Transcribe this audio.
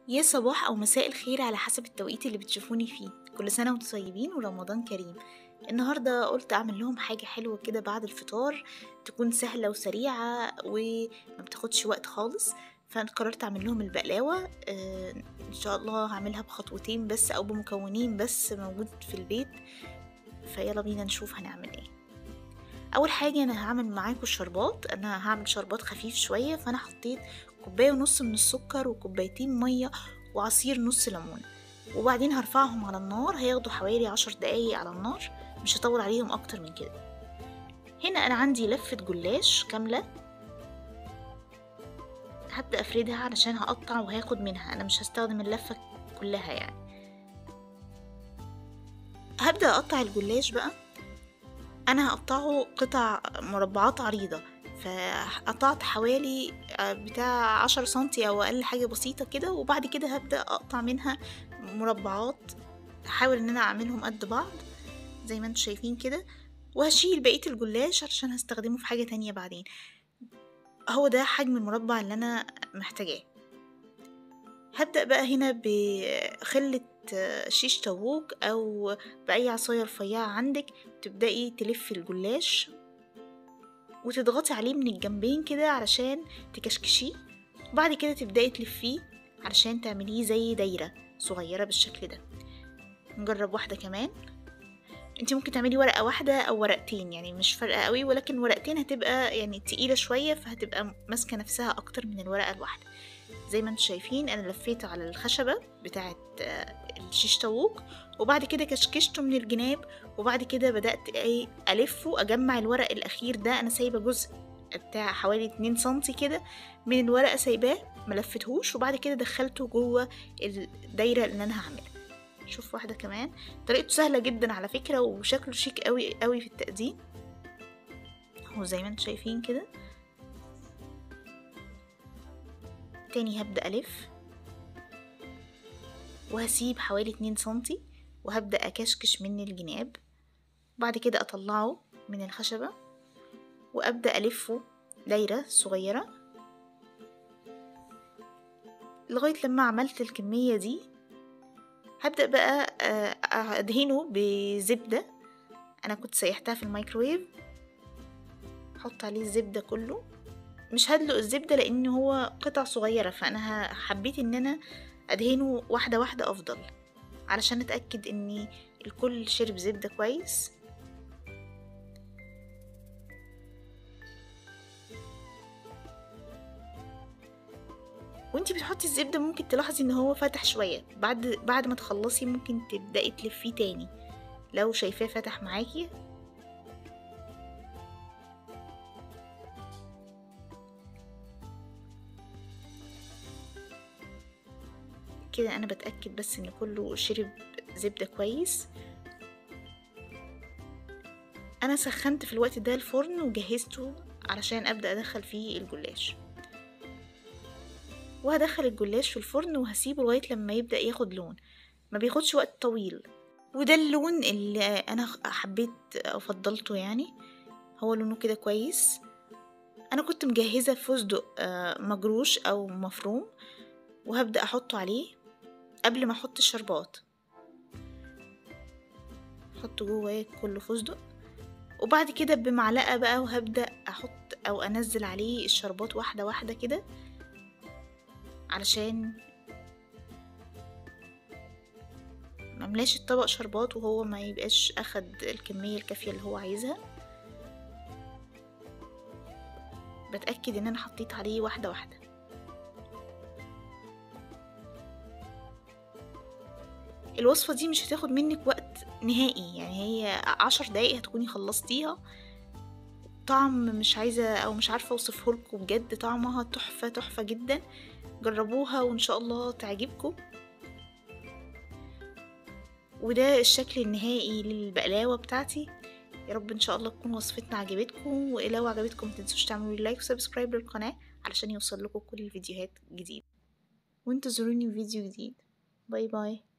يا صباح أو مساء الخير على حسب التوقيت اللي بتشوفوني فيه كل سنة وانتم طيبين ورمضان كريم النهاردة قلت أعمل لهم حاجة حلوة كده بعد الفطار تكون سهلة وسريعة وما بتاخدش وقت خالص فأنا قررت أعمل لهم البقلاوة آه إن شاء الله هعملها بخطوتين بس أو بمكونين بس موجود في البيت فيلا بينا نشوف هنعمل ايه اول حاجه انا هعمل معاكم الشربات انا هعمل شربات خفيف شويه فانا حطيت كوبايه ونص من السكر وكوبايتين ميه وعصير نص ليمون وبعدين هرفعهم على النار هياخدوا حوالي عشر دقايق على النار مش هطول عليهم اكتر من كده هنا انا عندي لفه جلاش كامله هبدا افردها علشان هقطع وهاخد منها انا مش هستخدم اللفه كلها يعني هبدا اقطع الجلاش بقى انا هقطعه قطع مربعات عريضة فقطعت حوالي بتاع عشر سنتي او اقل حاجة بسيطة كده وبعد كده هبدأ اقطع منها مربعات احاول ان انا اعملهم قد بعض زي ما انتم شايفين كده وهشيل بقية الجلاش علشان هستخدمه في حاجة تانية بعدين هو ده حجم المربع اللي انا محتاجاه هبدأ بقى هنا بخلة شيش طاووق أو بأي عصاية رفيعة عندك تبدأي تلفي الجلاش وتضغطي عليه من الجنبين كده علشان تكشكشيه وبعد كده تبدأي تلفيه علشان تعمليه زي دايرة صغيرة بالشكل ده نجرب واحدة كمان انت ممكن تعملي ورقة واحدة او ورقتين يعني مش فارقة قوي ولكن ورقتين هتبقى يعني تقيلة شوية فهتبقى ماسكة نفسها اكتر من الورقة الواحدة زي ما انتم شايفين انا لفيته على الخشبة بتاعت الشيش طاووق وبعد كده كشكشته من الجناب وبعد كده بدأت ايه الفه اجمع الورق الاخير ده انا سايبة جزء بتاع حوالي 2 سنتي كده من الورقة سايباه ملفتهوش وبعد كده دخلته جوه الدايرة اللي انا هعملها شوف واحدة كمان طريقته سهلة جدا على فكرة وشكله شيك قوي قوي في التقديم اهو زي ما انتم شايفين كده تاني هبدأ ألف وهسيب حوالي اتنين سنتي وهبدأ أكشكش من الجناب بعد كده أطلعه من الخشبة وأبدأ ألفه دايرة صغيرة لغاية لما عملت الكمية دي هبدأ بقى أدهنه بزبدة أنا كنت سيحتها في الميكرويف أحط عليه الزبدة كله مش هدلق الزبدة لأن هو قطع صغيرة فأنا حبيت إن أنا أدهنه واحدة واحدة أفضل علشان أتأكد إن الكل شرب زبدة كويس وانتي بتحطي الزبدة ممكن تلاحظي ان هو فتح شوية بعد بعد ما تخلصي ممكن تبدأي تلفيه تاني لو شايفاه فتح معاكي كده انا بتأكد بس ان كله شرب زبدة كويس انا سخنت في الوقت ده الفرن وجهزته علشان ابدأ ادخل فيه الجلاش وهدخل الجلاش في الفرن وهسيبه لغاية لما يبدأ ياخد لون ما بياخدش وقت طويل وده اللون اللي انا حبيت او فضلته يعني هو لونه كده كويس انا كنت مجهزة فستق مجروش او مفروم وهبدأ احطه عليه قبل ما احط الشربات احط جواه كله فستق وبعد كده بمعلقة بقى وهبدأ احط او انزل عليه الشربات واحدة واحدة كده علشان مملاش الطبق شربات وهو ما يبقاش اخد الكمية الكافية اللي هو عايزها بتأكد ان انا حطيت عليه واحدة واحدة الوصفة دي مش هتاخد منك وقت نهائي يعني هي عشر دقايق هتكوني خلصتيها طعم مش عايزة او مش عارفة اوصفه لكم بجد طعمها تحفة تحفة جدا جربوها وان شاء الله تعجبكم وده الشكل النهائي للبقلاوة بتاعتي يا رب ان شاء الله تكون وصفتنا عجبتكم ولو عجبتكم متنسوش تعملوا لايك وسبسكرايب للقناة علشان يوصل لكم كل الفيديوهات جديدة وانتظروني في فيديو جديد باي باي